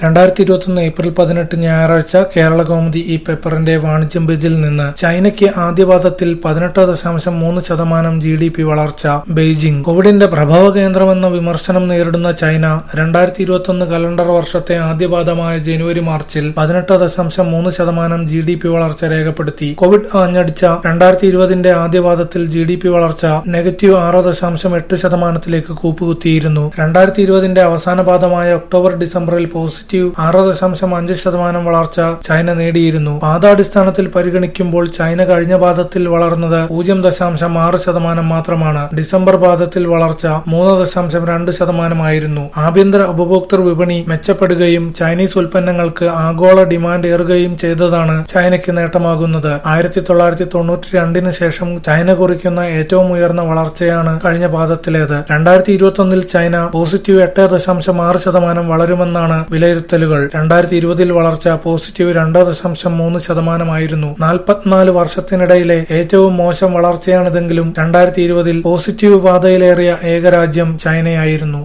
രണ്ടായിരത്തി ഇരുപത്തൊന്ന് ഏപ്രിൽ പതിനെട്ട് ഞായറാഴ്ച കേരള കൗമുദി ഈ പേപ്പറിന്റെ വാണിജ്യം പേജിൽ നിന്ന് ചൈനയ്ക്ക് ആദ്യപാദത്തിൽ പതിനെട്ട് ദശാംശം മൂന്ന് ശതമാനം ജി ഡി പി വളർച്ച ബെയ്ജിംഗ് കോവിഡിന്റെ പ്രഭവ കേന്ദ്രമെന്ന വിമർശനം നേരിടുന്ന ചൈന രണ്ടായിരത്തി ഇരുപത്തൊന്ന് കലണ്ടർ വർഷത്തെ ആദ്യപാദമായ ജനുവരി മാർച്ചിൽ പതിനെട്ട് ദശാംശം മൂന്ന് ശതമാനം ജി ഡി പി വളർച്ച രേഖപ്പെടുത്തി കോവിഡ് ആഞ്ഞടിച്ച രണ്ടായിരത്തി ഇരുപതിന്റെ ആദ്യപാദത്തിൽ ജി ഡി പി വളർച്ച നെഗറ്റീവ് ആറ് ദശാംശം എട്ട് ശതമാനത്തിലേക്ക് കൂപ്പുകുത്തിയിരുന്നു രണ്ടായിരത്തി ഇരുപതിന്റെ അവസാന പാദമായ ഒക്ടോബർ ഡിസംബറിൽ പോസിറ്റീവ് ആറ് ദശാംശം അഞ്ച് ശതമാനം വളർച്ച ചൈന നേടിയിരുന്നു പാദാടിസ്ഥാനത്തിൽ പരിഗണിക്കുമ്പോൾ ചൈന കഴിഞ്ഞ പാദത്തിൽ വളർന്നത് പൂജ്യം ദശാംശം ആറ് ശതമാനം മാത്രമാണ് ഡിസംബർ പാദത്തിൽ വളർച്ച മൂന്ന് ദശാംശം രണ്ട് ശതമാനമായിരുന്നു ആഭ്യന്തര ഉപഭോക്തൃ വിപണി മെച്ചപ്പെടുകയും ചൈനീസ് ഉൽപ്പന്നങ്ങൾക്ക് ആഗോള ഡിമാൻഡ് ഏറുകയും ചെയ്തതാണ് ചൈനയ്ക്ക് നേട്ടമാകുന്നത് ആയിരത്തി തൊള്ളായിരത്തി തൊണ്ണൂറ്റി രണ്ടിന് ശേഷം ചൈന കുറിക്കുന്ന ഏറ്റവും ഉയർന്ന വളർച്ചയാണ് കഴിഞ്ഞ പാദത്തിലേത് രണ്ടായിരത്തി ഇരുപത്തൊന്നിൽ ചൈന പോസിറ്റീവ് എട്ട് ദശാംശം ആറ് ശതമാനം വളരുമെന്നാണ് വിലയിരുത്തലുകൾ രണ്ടായിരത്തി ഇരുപതിൽ വളർച്ച പോസിറ്റീവ് രണ്ട് ദശാംശം മൂന്ന് ശതമാനമായിരുന്നു നാൽപ്പത്തിനാല് വർഷത്തിനിടയിലെ ഏറ്റവും മോശം വളർച്ചയാണിതെങ്കിലും രണ്ടായിരത്തി ഇരുപതിൽ പോസിറ്റീവ് പാതയിലേറിയ ഏക രാജ്യം ചൈനയായിരുന്നു